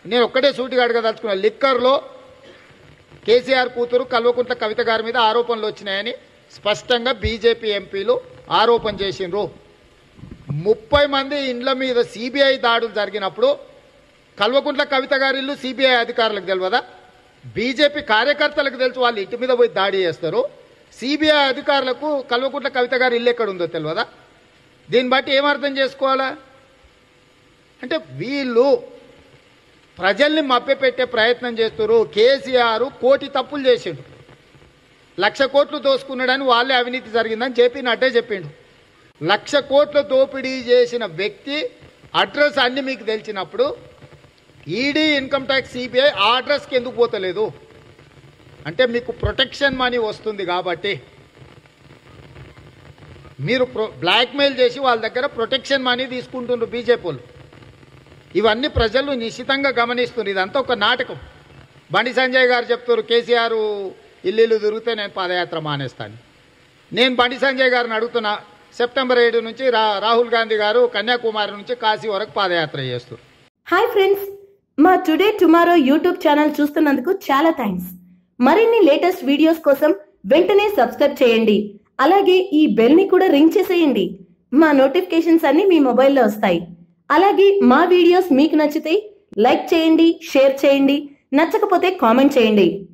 నేను ఒక్కటే సూటిగా అడగదలుచుకున్నా లిక్కర్లో కేసీఆర్ కూతురు కల్వకుంట్ల కవిత గారి మీద ఆరోపణలు వచ్చినాయని స్పష్టంగా బీజేపీ ఎంపీలు ఆరోపణ చేసిండ్రు ముప్పై మంది ఇండ్ల మీద సిబిఐ దాడులు జరిగినప్పుడు కల్వకుంట్ల కవిత గారి ఇల్లు సిబిఐ అధికారులకు తెలియదా బీజేపీ కార్యకర్తలకు తెలుసు వాళ్ళు ఇంటి మీద పోయి దాడి చేస్తారు సిబిఐ అధికారులకు కల్వకుంట్ల కవిత గారి ఇల్లు ఎక్కడ ఉందో తెలియదా దీన్ని బట్టి ఏమర్థం చేసుకోవాలా అంటే వీళ్ళు ప్రజల్ని మభ్యపెట్టే ప్రయత్నం చేస్తారు కేసీఆర్ కోటి తప్పులు చేసిండు లక్ష కోట్లు దోసుకున్నాడని వాళ్ళే అవినీతి జరిగిందని చెప్పి నడ్డే చెప్పిండు లక్ష కోట్ల దోపిడీ చేసిన వ్యక్తి అడ్రస్ అన్ని మీకు తెలిసినప్పుడు ఈడీ ఇన్కమ్ ట్యాక్స్ సిబిఐ ఆ అడ్రస్కి ఎందుకు పోతలేదు అంటే మీకు ప్రొటెక్షన్ మనీ వస్తుంది కాబట్టి మీరు ప్రొ బ్లాక్మెయిల్ చేసి వాళ్ళ దగ్గర ప్రొటెక్షన్ మనీ తీసుకుంటుండ్రు బీజేపీ వాళ్ళు ఇవన్నీ ప్రజలు నిశ్చితంగా గమనిస్తున్నారు ఇదంతా ఒక నాటకం బండి సంజయ్ గారు చెప్తారు కేసీఆర్ ఇల్లు తిరిగితే నేను పాదయాత్ర మానేస్తాను నేను బండి సంజయ్ గారిని అడుగుతున్నా సెప్టెంబర్ ఏడు నుంచి రా రాహుల్ గాంధీ గారు కన్యాకుమారి నుంచి కాశీ వరకు పాదయాత్ర చేస్తారు హాయ్ ఫ్రెండ్స్ మా టుడే టుమారో యూట్యూబ్ ఛానల్ చూస్తున్నందుకు చాలా థ్యాంక్స్ మరిన్ని లేటెస్ట్ వీడియోస్ కోసం వెంటనే సబ్స్క్రైబ్ చేయండి అలాగే ఈ బెల్ ని కూడా రింగ్ చేసేయండి మా నోటిఫికేషన్స్ అన్ని మీ మొబైల్లో వస్తాయి అలాగే మా వీడియోస్ మీకు నచ్చితే లైక్ చేయండి షేర్ చేయండి నచ్చకపోతే కామెంట్ చేయండి